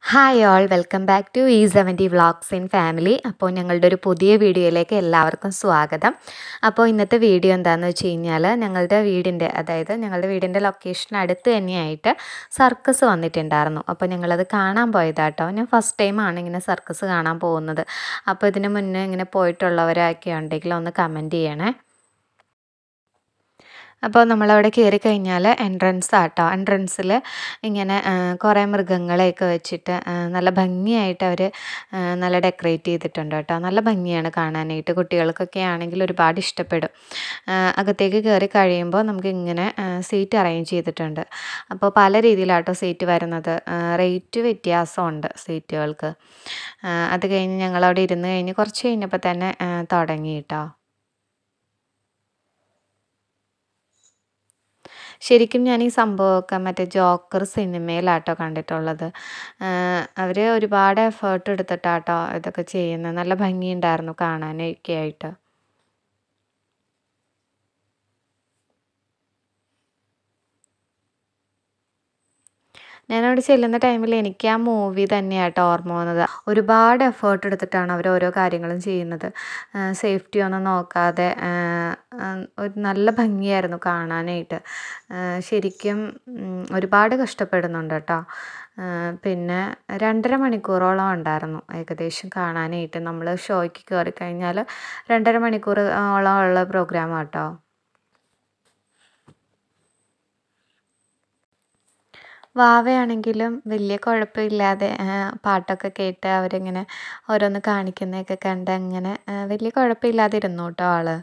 hi all welcome back to E seventy vlogs in family അപ്പോൾ ഞങ്ങളുടെ ഒരു പുതിയ വീഡിയോയിലേക്ക് എല്ലാവർക്കും സ്വാഗതം അപ്പോൾ ഇന്നത്തെ വീഡിയോ എന്താണെന്ന് വെച്ച് കഴിഞ്ഞാൽ ഞങ്ങളുടെ വീടിൻ്റെ അതായത് ഞങ്ങളുടെ വീടിൻ്റെ ലൊക്കേഷൻ അടുത്ത് തന്നെയായിട്ട് സർക്കസ് വന്നിട്ടുണ്ടായിരുന്നു അപ്പോൾ ഞങ്ങളത് കാണാൻ പോയതാട്ടോ ഞാൻ ഫസ്റ്റ് ടൈമാണ് ഇങ്ങനെ സർക്കസ് കാണാൻ പോകുന്നത് അപ്പോൾ ഇതിന് മുന്നേ ഇങ്ങനെ പോയിട്ടുള്ളവരൊക്കെ ഉണ്ടെങ്കിൽ ഒന്ന് കമൻറ്റ് ചെയ്യണേ അപ്പോൾ നമ്മളവിടെ കയറി കഴിഞ്ഞാൽ എൻട്രൻസ് ആട്ടോ എൻട്രൻസിൽ ഇങ്ങനെ കുറേ മൃഗങ്ങളെയൊക്കെ വെച്ചിട്ട് ആ, നല്ല ഭംഗിയായിട്ട് അവർ നല്ല ഡെക്കറേറ്റ് ചെയ്തിട്ടുണ്ട് കേട്ടോ നല്ല ഭംഗിയാണ് കാണാനായിട്ട് കുട്ടികൾക്കൊക്കെ ആണെങ്കിൽ ഒരുപാട് ഇഷ്ടപ്പെടും ആ, അകത്തേക്ക് കയറി കഴിയുമ്പോൾ നമുക്ക് ഇങ്ങനെ സീറ്റ് അറേഞ്ച് ചെയ്തിട്ടുണ്ട് അപ്പോൾ പല രീതിയിലാട്ടോ സീറ്റ് വരുന്നത് റേറ്റ് വ്യത്യാസമുണ്ട് സീറ്റുകൾക്ക് ആ, അത് കഴിഞ്ഞ് ഞങ്ങളവിടെ ഇരുന്ന് കഴിഞ്ഞ് കുറച്ച് കഴിഞ്ഞപ്പോൾ തന്നെ ആ, തുടങ്ങി കേട്ടോ ശരിക്കും ഞാൻ ഈ സംഭവമൊക്കെ മറ്റേ ജോക്കർ സിനിമയിലാട്ടോ കണ്ടിട്ടുള്ളത് അവർ ഒരുപാട് എഫേർട്ട് എടുത്തിട്ടാട്ടോ ഇതൊക്കെ ചെയ്യുന്നത് നല്ല ഭംഗിയുണ്ടായിരുന്നു കാണാനൊക്കെ ആയിട്ട് ഞാനവിടെ ചെല്ലുന്ന ടൈമിൽ എനിക്ക് ആ മൂവി തന്നെയാട്ടോ ഓർമ്മ വന്നത് ഒരുപാട് എഫേർട്ട് എടുത്തിട്ടാണ് അവർ ഓരോ കാര്യങ്ങളും ചെയ്യുന്നത് സേഫ്റ്റി ഒന്നും നോക്കാതെ ആ, ആ, ഒരു നല്ല ഭംഗിയായിരുന്നു കാണാനായിട്ട് ആ, ശരിക്കും ഉം, ഒരുപാട് കഷ്ടപ്പെടുന്നുണ്ട് കേട്ടോ ആ, പിന്നെ രണ്ടര മണിക്കൂറോളം ഉണ്ടായിരുന്നു ഏകദേശം കാണാനായിട്ട് നമ്മൾ ഷോയ്ക്ക് കയറി കഴിഞ്ഞാൽ രണ്ടര മണിക്കൂർ ഓളം ഉള്ള പ്രോഗ്രാം കേട്ടോ വാവയാണെങ്കിലും വലിയ കുഴപ്പമില്ലാതെ ആ, പാട്ടൊക്കെ കേട്ട് അവരിങ്ങനെ ഓരോന്ന് കാണിക്കുന്നതൊക്കെ കണ്ട് അങ്ങനെ ആ, വലിയ കുഴപ്പമില്ലാതെ ഇരുന്നു കേട്ടോ ആള്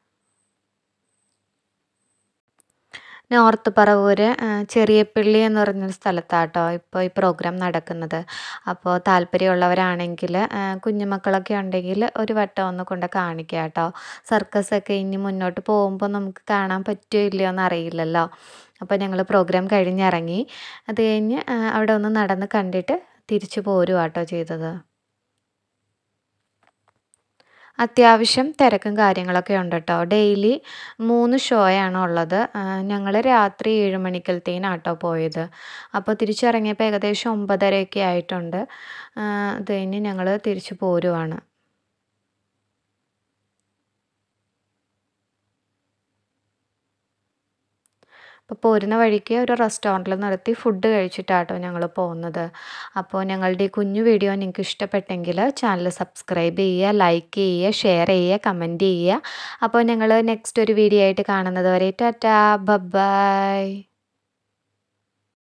നോർത്ത് പറവൂർ ചെറിയപ്പള്ളി എന്ന് പറഞ്ഞൊരു സ്ഥലത്താട്ടോ ഇപ്പോൾ ഈ പ്രോഗ്രാം നടക്കുന്നത് അപ്പോൾ താല്പര്യമുള്ളവരാണെങ്കിൽ കുഞ്ഞുമക്കളൊക്കെ ഉണ്ടെങ്കിൽ ഒരു വട്ടം ഒന്ന് കൊണ്ട് കാണിക്കുക കേട്ടോ സർക്കസൊക്കെ ഇനി മുന്നോട്ട് പോകുമ്പോൾ നമുക്ക് കാണാൻ പറ്റുമോ ഇല്ലയോ എന്ന് അറിയില്ലല്ലോ അപ്പോൾ ഞങ്ങൾ പ്രോഗ്രാം കഴിഞ്ഞിറങ്ങി അത് കഴിഞ്ഞ് ആ, അവിടെ ഒന്ന് നടന്ന് കണ്ടിട്ട് തിരിച്ചു പോരുവാട്ടോ ചെയ്തത് അത്യാവശ്യം തിരക്കും കാര്യങ്ങളൊക്കെ ഉണ്ട് കേട്ടോ ഡെയിലി മൂന്ന് ഷോയാണ് ഉള്ളത് ഞങ്ങൾ രാത്രി ഏഴ് മണിക്കലത്തേനാട്ടോ പോയത് അപ്പോൾ തിരിച്ചിറങ്ങിയപ്പോൾ ഏകദേശം ഒമ്പതരയൊക്കെ ആയിട്ടുണ്ട് ആ, അത് കഴിഞ്ഞ് ഞങ്ങൾ തിരിച്ചു പോരുവാണ് അപ്പോൾ പോരുന്ന വഴിക്ക് ഒരു റെസ്റ്റോറൻറ്റിൽ നിർത്തി ഫുഡ് കഴിച്ചിട്ടാട്ടോ ഞങ്ങൾ പോകുന്നത് അപ്പോൾ ഞങ്ങളുടെ ഈ കുഞ്ഞു വീഡിയോ നിങ്ങൾക്ക് ഇഷ്ടപ്പെട്ടെങ്കിൽ ചാനൽ സബ്സ്ക്രൈബ് ചെയ്യുക ലൈക്ക് ചെയ്യുക ഷെയർ ചെയ്യുക കമൻറ്റ് ചെയ്യുക അപ്പോൾ ഞങ്ങൾ നെക്സ്റ്റ് ഒരു വീഡിയോ ആയിട്ട് കാണുന്നത് വരെ ടാറ്റാ ബൈ